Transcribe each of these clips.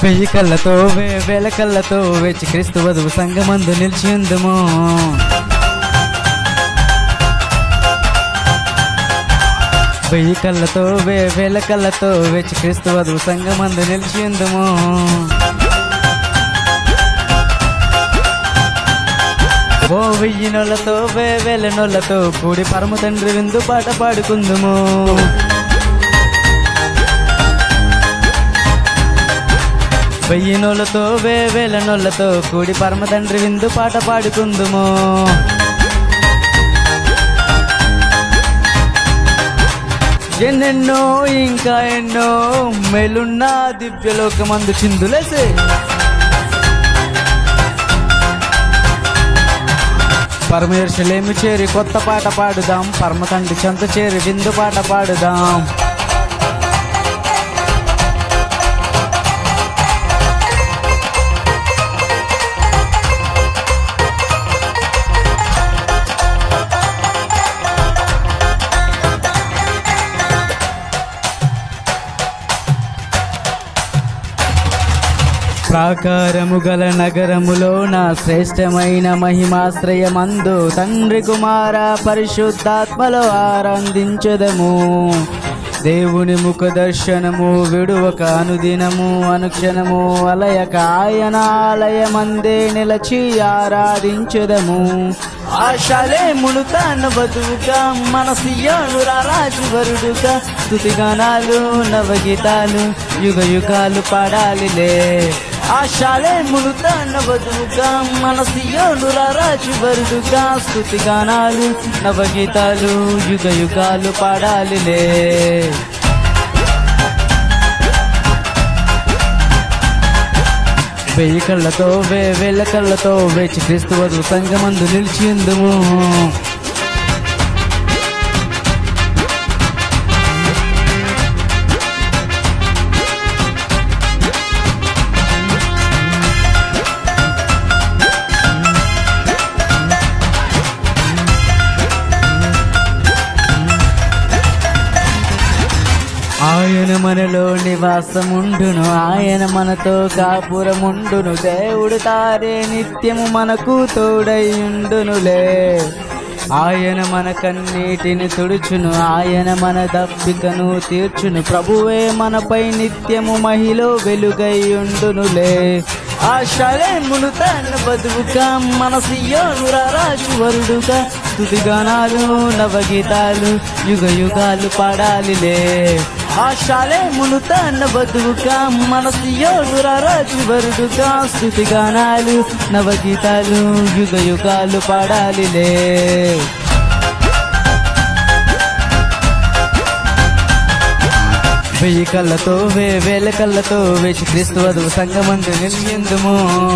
వెయ్యి కళ్ళతో వే వేల కళ్ళతో వెచ్చి క్రీస్తు వధువు సంగమందు నిలిచి ఉందుము వెయ్యి కళ్ళతో వే వేల కళ్ళతో వెచ్చి క్రీస్తు వధువు సంగమందు నిలిచి ఉందుము ఓ వెయ్యి నొలతో వే వేల నొలతో కూడి పరమ తండ్రి విందు పాట పాడుకుందుము వెయ్యి నోళ్ళతో వే వేల నోళ్ళతో కూడి పరమ తండ్రి విందు పాట పాడుకుందుము ఎన్నెన్నో ఇంకా ఎన్నో మేలున్న దివ్యలోకమందు చిందులేసే పరమేశ్వలేమి చేరి కొత్త పాట పాడుదాం పరమ తండ్రి చెంత చేరి విందు పాట పాడుదాం ప్రాకారము గల నగరములో నా శ్రేష్టమైన మహిమాశ్రయమందు తండ్రి కుమార పరిశుద్ధాత్మలో ఆనందించదము దేవుని ముఖ దర్శనము విడువక అనుదినము అనుక్షణము అలయక ఆయన ఆలయమందే నిలచి ఆరాధించదము ఆశలే మునుతాను బతువుగా మన సియోనురా రాజువరుడుగా స్థుతిగానాలు నవగీతాలు యుగ యుగాలు పాడాలిలే ఆశాలే మునుతాన బతువుగా మన సియోనురా రాజువరుడుగా స్థుతిగానాలు నవగీతాలు యుగ యుగాలు పాడాలిలే వెయ్యి కళ్ళతో వే వేల కళ్ళతో వేచి క్రీస్తు వధువు సంగమందు నిలిచి ఉందుము ఆయన మనలో నివాసముండును ఆయన మనతో కాపురముండును దేవుడు తారే నిత్యము మనకు తోడైయుండునులే ఆయన మన కన్నీటిని తుడుచును ఆయన మన దప్పికను తీర్చును ప్రభువే మనపై నిత్యము మహిలో వెలుగైయుండునులే ఆశలే మునుతాన్న బతువుగా మన సియోనురా రాజువరుడుగా స్తుతిగానాలు నవగీతాలు యుగ యుగాలు పాడాలిలే ఆశాలే మునుతాన్న బతువుగా మన సియోనురా రాజువరుడుగా స్తుతిగానాలు నవగీతాలు యుగ యుగాలు పాడాలిలే వెయ్యి కళ్ళతో వే వేల కళ్ళతో వేచి క్రీస్తు వధువు సంగమందు నిలిచిందుము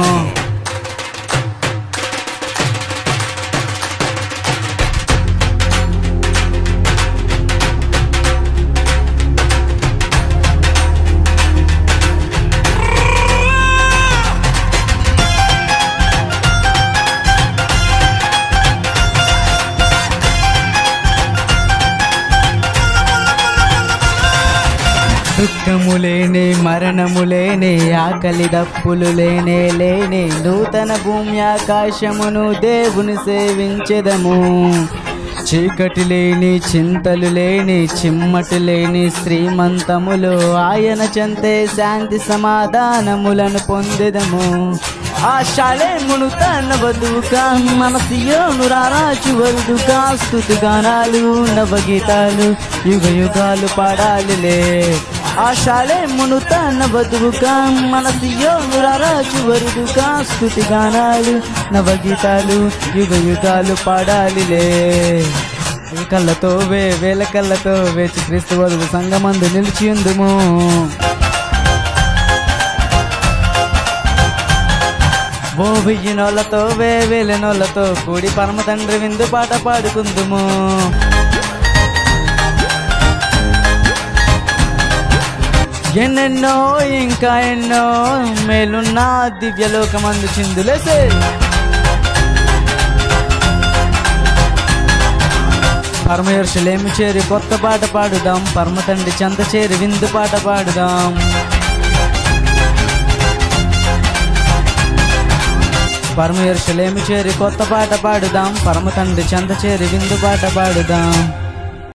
దుఃఖము లేని మరణము లేని ఆకలి దప్పులు లేనే లేని నూతన భూమి ఆకాశమును దేవుని సేవించెదము చీకటి లేని చింతలు లేని చిమ్మటి లేని శ్రీమంతములు ఆయన చెంతే శాంతి సమాధానములను పొందెదము ఆశాలే మునుతాన్న వధువుగా మన సియోను రారాజు వరుడుగా స్థుతి గానాలు నవగీతాలు యుగ యుగాలు పాడాలిలే ఆశాలే మునుతాన్న వధువుగా మన సియోను రారాజు వరుడుగా స్థుతి గానాలు నవగీతాలు యుగ యుగాలు పాడాలిలే ఈ కళ్ళతో వే వేల కళ్ళతో వేచి క్రీస్తు వధువు సంగమందు నిలిచి ఉందుము ఓ వెయ్యి నోళ్ళతో వే వేల నోళ్ళతో కూడి పరమ తండ్రి విందు పాట పాడుకుందుము ఎన్నెన్నో ఇంకా ఎన్నో మేలున్న దివ్యలోకమందు చిందులేసే పరమేశ్వలేమి చేరి కొత్త పాట పాడుదాం పరమ తండ్రి చెంత చేరి విందు పాట పాడుదాం పరమ ఎరుషలేము చేరి కొత్త పాట పాడుదాం పరమ తండ్రి చెంత చేరి విందు పాట పాడుదాం